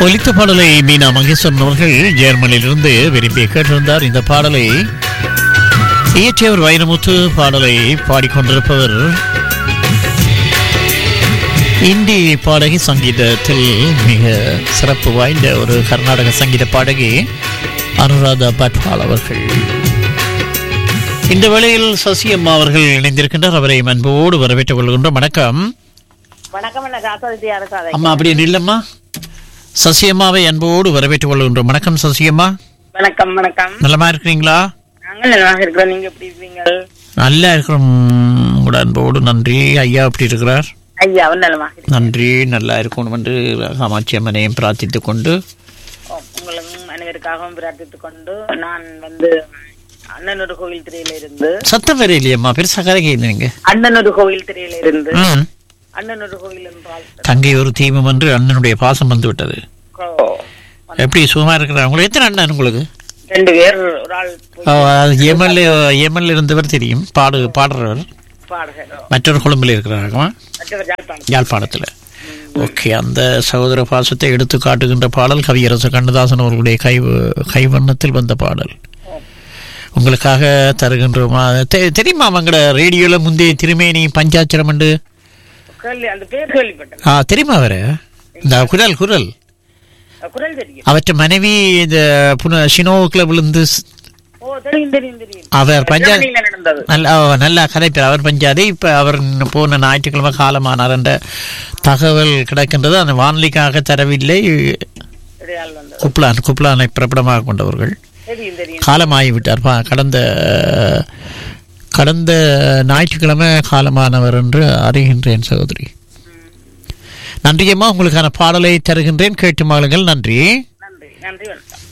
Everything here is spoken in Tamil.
ஒலித்த பாடலை மீனா மகேஸ்வரன் அவர்கள் ஜெர்மனியிலிருந்து விரும்பி கேட்டிருந்தார் இந்த பாடலை இயற்றியவர் வைரமுத்து பாடலை பாடிக்கொண்டிருப்பவர் இந்தி பாடகி சங்கீதத்தில் மிக சிறப்பு வாய்ந்த ஒரு கர்நாடக சங்கீத பாடகி அனுராதா பட்வால் அவர்கள் இந்த வேளையில் சசி அம்மா அவர்கள் இணைந்திருக்கின்றார் அவரை அன்போடு வரவேற்றுக் கொள்கின்றோம் வணக்கம் வணக்கம் என்ன ராசாதி அரசாதை அம்மா அப்படியே நில்லம்மா சசியம்மாவை அன்போடு வரவேற்றுக் கொள்கின்றோம் வணக்கம் சசியம்மா வணக்கம் வணக்கம் நலமா இருக்கிறீங்களா நாங்கள் நலமாக இருக்கிறோம் நீங்க எப்படி இருக்கீங்க நல்லா இருக்கிறோம் உங்களோட அன்போடு நன்றி ஐயா எப்படி இருக்கிறார் ஐயா அவன் நலமாக இருக்கிறேன் நன்றி நல்லா இருக்கணும் என்று காமாட்சி அம்மனையும் பிரார்த்தித்துக் கொண்டு உங்களும் அனைவருக்காகவும் பிரார்த்தித்துக் கொண்டு நான் வந்து அண்ணனொரு கோவில் திரையில இருந்து சத்தம் வேற இல்லையம்மா பெருசா கதை கேளுங்க அண்ணனொரு கோவில் திரையில இருந்து ம். அண்ணனொரு கோவில் என்றால் தங்கை ஒரு தீபம் என்று அண்ணனுடைய பாசம் வந்து விட்டது கோ- எப்படி சுகமா இருக்கிறார் உங்களுக்கு எத்தனை அண்ணன் உங்களுக்கு ரெண்டு பேர் ஒரு ஆள் போய் எம்எல்ஏ எம்எல்ஏ இருந்தவர் தெரியும் பாடு பாடுறவர் பாடுகிறோம் மற்றொரு கொழும்பில் இருக்கிறார்களா மற்றவர் யாழ்ப்பாணம் யாழ்ப்பாணத்தில் ஓகே அந்த சகோதர பாசத்தை எடுத்து காட்டுகின்ற பாடல் கவியரசு கண்ணதாசன் அவர்களுடைய கை கைவண்ணத்தில் வந்த பாடல் உங்களுக்காக தருகின்றோமா தெ- தெரியுமா அவங்களோட ரேடியோல முந்தைய திருமேனி பஞ்சாட்சரம் உண்டு கேள்வி அந்த பேர் கேள்விப்பட்டேன் ஆ தெரியுமா அவரு இந்த குரல் குரல் குரல் தெரியும் அவற்ற மனைவி இந்த புன ஷினோவுக்குள்ள விழுந்து ஸ்- ஓ தெரியும் தெரியும் தெரியும் அவர் பஞ்சா ஜெர்மனியில நடந்தது நல்ல ஓ, நல்லா கதைப்பார் அவர் பஞ்சாதி இப்ப அவர் போன ஞாயிற்றுக்கிழமை காலமானார் என்ற தகவல் கிடக்கின்றது அந்த வானொலிக்காக தரவில்லை இடையால் வந்தது குப்லான் குப்லானை பிறப்பிடமாக கொண்டவர்கள் தெரியும் தெரியும் காலமாகிவிட்டார் பா கடந்த கடந்த ஞாயிற்றுக்கிழமை காலமானவர் என்று அறிகின்றேன் சகோதரி நன்றியம்மா உங்களுக்கான பாடலை தருகின்றேன் கேட்டு மகளுங்கள் நன்றி நன்றி நன்றி வணக்கம்